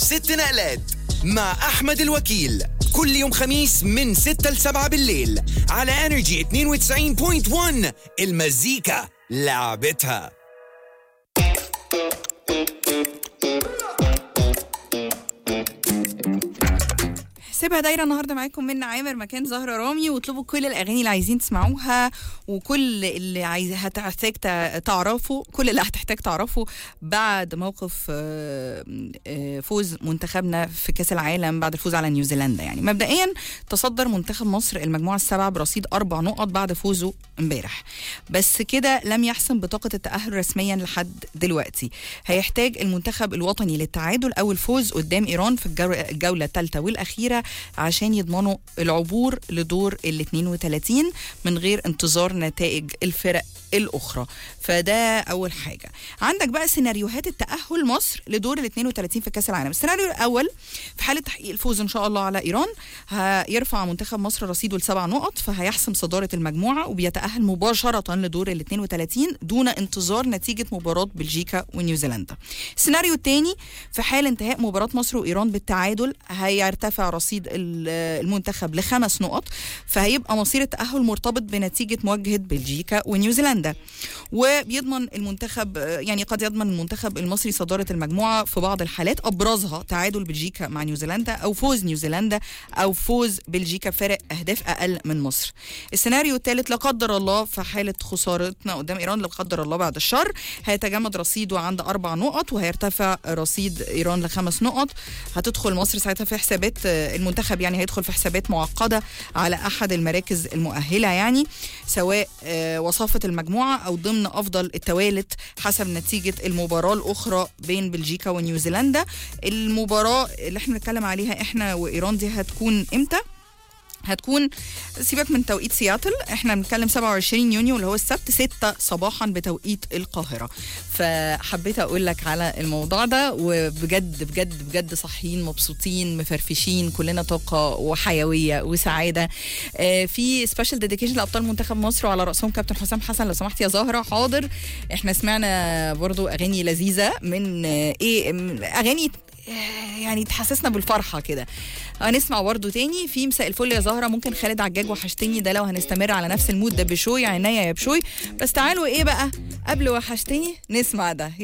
ست نقلات مع أحمد الوكيل كل يوم خميس من 6 ل 7 بالليل على انرجي 92.1 المزيكا لعبتها سيبها دايره النهارده معاكم من عامر مكان زهره رامي واطلبوا كل الاغاني اللي عايزين تسمعوها وكل اللي عايز هتحتاج تع- تعرفه كل اللي هتحتاج تعرفه بعد موقف آه، آه، فوز منتخبنا في كاس العالم بعد الفوز على نيوزيلندا يعني مبدئيا تصدر منتخب مصر المجموعه السابعه برصيد اربع نقط بعد فوزه امبارح بس كده لم يحسم بطاقه التاهل رسميا لحد دلوقتي هيحتاج المنتخب الوطني للتعادل او الفوز قدام ايران في الجو- الجوله الثالثه والاخيره عشان يضمنوا العبور لدور ال 32 من غير انتظار نتائج الفرق الاخرى فده اول حاجه عندك بقى سيناريوهات التاهل مصر لدور ال 32 في كاس العالم السيناريو الاول في حاله تحقيق الفوز ان شاء الله على ايران هيرفع منتخب مصر رصيده لسبع نقط فهيحسم صداره المجموعه وبيتاهل مباشره لدور ال 32 دون انتظار نتيجه مباراه بلجيكا ونيوزيلندا السيناريو الثاني في حال انتهاء مباراه مصر وايران بالتعادل هيرتفع رصيد ال- المنتخب لخمس نقط فهيبقى مصير التاهل مرتبط بنتيجه مواجهه بلجيكا ونيوزيلندا وبيضمن المنتخب يعني قد يضمن المنتخب المصري صداره المجموعه في بعض الحالات ابرزها تعادل بلجيكا مع نيوزيلندا او فوز نيوزيلندا او فوز بلجيكا بفارق اهداف اقل من مصر السيناريو الثالث لا قدر الله في حاله خسارتنا قدام ايران لا قدر الله بعد الشر هيتجمد رصيده عند اربع نقط وهيرتفع رصيد ايران لخمس نقط هتدخل مصر ساعتها في حسابات آه، المنتخب يعني هيدخل في حسابات معقده على احد المراكز المؤهله يعني سواء آه، وصافه المجموعه او ضمن افضل التوالت حسب نتيجه المباراه الاخرى بين بلجيكا ونيوزيلندا المباراه اللي احنا بنتكلم عليها احنا وايران دي هتكون امتى هتكون سيبك من توقيت سياتل احنا بنتكلم 27 يونيو اللي هو السبت 6 صباحا بتوقيت القاهرة فحبيت اقول لك على الموضوع ده وبجد بجد بجد صاحيين مبسوطين مفرفشين كلنا طاقة وحيوية وسعادة آه، في سبيشال ديديكيشن لابطال منتخب مصر وعلى راسهم كابتن حسام حسن لو سمحت يا زهرة حاضر احنا سمعنا برضو اغاني لذيذة من آه، ايه من اغاني يعني تحسسنا بالفرحه كده هنسمع برضه تاني في مساء الفل يا زهره ممكن خالد عجاج وحشتني ده لو هنستمر على نفس المود ده بشوي عينيا يا بشوي بس تعالوا ايه بقى قبل وحشتني نسمع ده